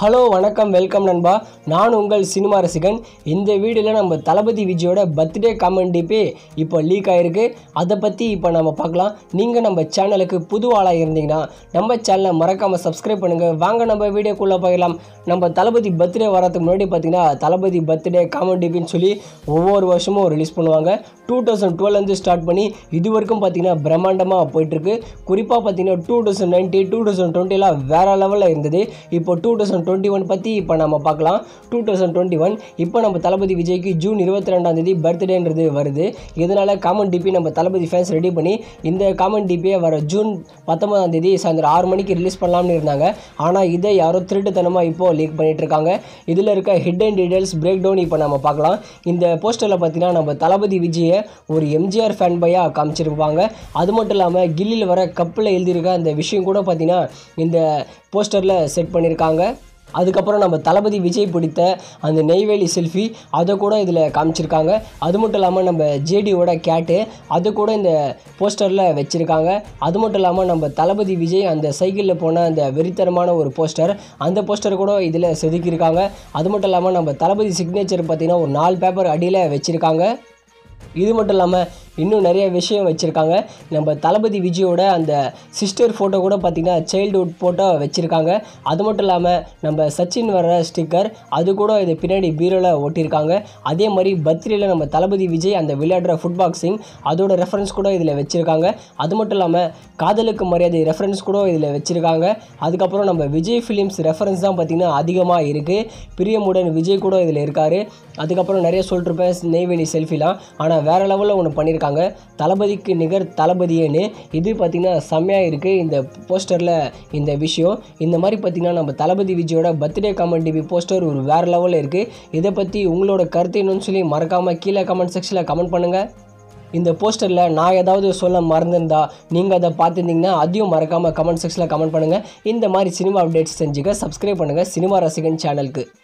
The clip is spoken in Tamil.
ஹலோ வணக்கம் வெல்கம் நண்பா நான் உங்கள் சினிமா ரசிகன் இந்த வீடியோவில் நம்ம தளபதி விஜயோட பர்த்டே காமெண்ட் டிபி இப்போ லீக் ஆகிருக்கு அதை பற்றி இப்போ நம்ம பார்க்கலாம் நீங்கள் நம்ம சேனலுக்கு புது ஆளாக இருந்தீங்கன்னா நம்ம சேனலை மறக்காமல் சப்ஸ்கிரைப் பண்ணுங்கள் வாங்க நம்ம வீடியோக்குள்ளே போயிடலாம் நம்ம தளபதி பர்த்டே வரதுக்கு முன்னாடி பார்த்தீங்கன்னா தளபதி பர்த்டே காமெண்ட் டிபின்னு சொல்லி ஒவ்வொரு வருஷமும் ரிலீஸ் பண்ணுவாங்க டூ தௌசண்ட் டுவெல்லேருந்து ஸ்டார்ட் பண்ணி இது வரைக்கும் பார்த்தீங்கன்னா பிரம்மாண்டமாக போயிட்டுருக்கு குறிப்பாக பார்த்தீங்கன்னா two thousand ninety two thousand டுவெண்ட்டிலாம் வேறு லெவலில் இருந்தது இப்போ டூ தௌசண்ட் டுவெண்ட்டி ஒன் பற்றி இப்போ நம்ம பார்க்கலாம் டூ தௌசண்ட் டுவெண்ட்டி ஒன் இப்போ நம்ம தளபதி விஜய்க்கு ஜூன் இருபத்தி ரெண்டாம் தேதி பர்த்டேன்றது வருது இதனால் காமன் டிபி நம்ம தளபதி ஃபேன்ஸ் ரெடி பண்ணி இந்த காமன் டிபியை வர ஜூன் பத்தொன்பதாம் தேதி சாயந்தரம் ஆறு மணிக்கு ரிலீஸ் பண்ணலாம்னு இருந்தாங்க ஆனால் இதை யாரோ திருட்டுத்தனமாக இப்போ லீக் பண்ணிட்டு இருக்காங்க இதில் இருக்க ஹிடன் டீடைல்ஸ் பிரேக் டவுன் இப்போ நம்ம பார்க்கலாம் இந்த போஸ்டரில் பார்த்தீங்கன்னா நம்ம தளபதி விஜயை ஒரு எம்ஜிஆர் ஃபேன் பையாக காமிச்சிருப்பாங்க அது மட்டும் இல்லாமல் கில்லியில் வர கப்பில் எழுதியிருக்க அந்த விஷயம் கூட பார்த்தீங்கன்னா இந்த போஸ்டரில் செட் பண்ணியிருக்காங்க அதுக்கப்புறம் நம்ம தளபதி விஜய் பிடித்த அந்த நெய்வேலி செல்ஃபி அதை கூட இதில் காமிச்சிருக்காங்க அது மட்டும் இல்லாமல் நம்ம ஜேடியோட கேட்டு அது கூட இந்த போஸ்டரில் வச்சுருக்காங்க அது மட்டும் இல்லாமல் நம்ம தளபதி விஜய் அந்த சைக்கிளில் போன அந்த வெறித்தனமான ஒரு போஸ்டர் அந்த போஸ்டர் கூட இதில் செதுக்கியிருக்காங்க அது மட்டும் இல்லாமல் நம்ம தளபதி சிக்னேச்சர் பார்த்திங்கன்னா ஒரு நாலு பேப்பர் அடியில் வச்சுருக்காங்க இது மட்டும் இல்லாமல் இன்னும் நிறைய விஷயம் வச்சுருக்காங்க நம்ம தளபதி விஜயோட அந்த சிஸ்டர் ஃபோட்டோ கூட பார்த்திங்கன்னா சைல்டுஹுட் ஃபோட்டோ வச்சுருக்காங்க அது மட்டும் இல்லாமல் நம்ம சச்சின் வர ஸ்டிக்கர் அது கூட இது பின்னாடி பீரோவில் ஒட்டியிருக்காங்க அதே மாதிரி பர்த்டேயில் நம்ம தளபதி விஜய் அந்த விளையாடுற ஃபுட் பாக்ஸிங் அதோட ரெஃபரன்ஸ் கூட இதில் வச்சுருக்காங்க அது மட்டும் இல்லாமல் காதலுக்கு மரியாதை ரெஃபரன்ஸ் கூட இதில் வச்சுருக்காங்க அதுக்கப்புறம் நம்ம விஜய் ஃபிலிம்ஸ் ரெஃபரன்ஸ் தான் பார்த்திங்கன்னா அதிகமாக இருக்குது பிரியமுடன் விஜய் கூட இதில் இருக்கார் அதுக்கப்புறம் நிறைய சொல்லிட்டுருப்பேன் நெய்வேலி செல்ஃபிலாம் ஆனால் வேறு லெவலில் ஒன்று பண்ணியிருக்காங்க தளபதிக்கு நிகர் தளபதியேன்னு இது பார்த்திங்கன்னா செம்மையாக இருக்குது இந்த போஸ்டரில் இந்த விஷயம் இந்த மாதிரி பார்த்திங்கன்னா நம்ம தளபதி விஜயோட பர்த்டே கமெண்ட் டிவி போஸ்டர் ஒரு வேறு லெவலில் இருக்குது இதை பற்றி உங்களோட கருத்து என்னன்னு சொல்லி மறக்காமல் கீழே கமெண்ட் செக்ஷனில் கமெண்ட் பண்ணுங்கள் இந்த போஸ்டரில் நான் ஏதாவது சொல்ல மறந்துருந்தா நீங்கள் அதை பார்த்துருந்தீங்கன்னா அதையும் மறக்காமல் கமெண்ட் செக்ஷனில் கமெண்ட் பண்ணுங்கள் இந்த மாதிரி சினிமா அப்டேட்ஸ் செஞ்சுக்க சப்ஸ்கிரைப் பண்ணுங்கள் சினிமா ரசிகன் சேனலுக்கு